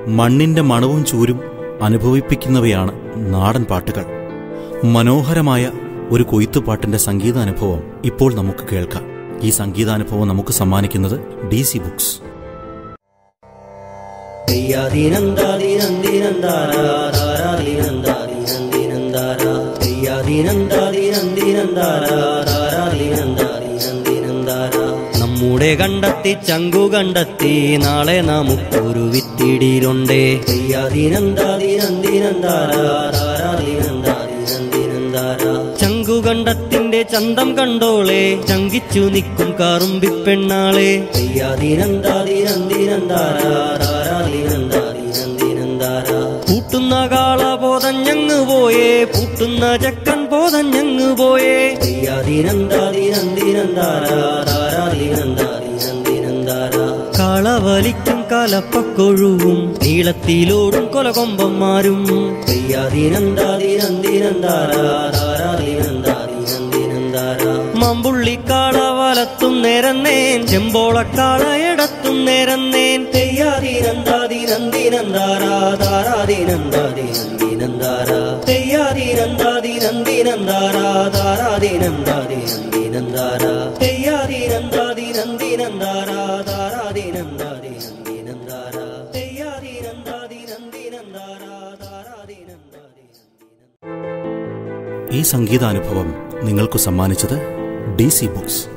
മണ്ണിന്റെ മണവും ചൂരും അനുഭവിപ്പിക്കുന്നവയാണ് നാടൻ പാട്ടുകൾ മനോഹരമായ ഒരു കൊയ്ത്തുപാട്ടിന്റെ സംഗീതാനുഭവം ഇപ്പോൾ നമുക്ക് കേൾക്കാം ഈ സംഗീതാനുഭവം നമുക്ക് സമ്മാനിക്കുന്നത് ഡി സി ബുക്സ് നമ്മുടെ കണ്ടെത്തി ചങ്കു കണ്ടെത്തി നാളെ നമുക്കൊരു വിത്തിടിയിലുണ്ടേ ചങ്കു കണ്ടത്തിന്റെ ചന്തം കണ്ടോളെ ചങ്കിച്ചു നിൽക്കും കാറുമ്പി പെണ്ണാളെ പൂട്ടുന്ന കാള പോതഞ്ഞങ്ങ് പോയേ പൂട്ടുന്ന ചക്കൻ പോതഞ്ഞങ്ങ് പോയേ കാള വലിക്കും കലപ്പക്കൊഴുവും നീളത്തിലോടും കൊലകൊമ്പന്മാരും മമ്പുള്ളിക്കാള വലത്തും നേരന്നേൻ ചെമ്പോളക്കാള എടത്തും നേരന്നേൻ ഈ സംഗീതാനുഭവം നിങ്ങൾക്ക് സമ്മാനിച്ചത് ഡി സി ബുക്സ്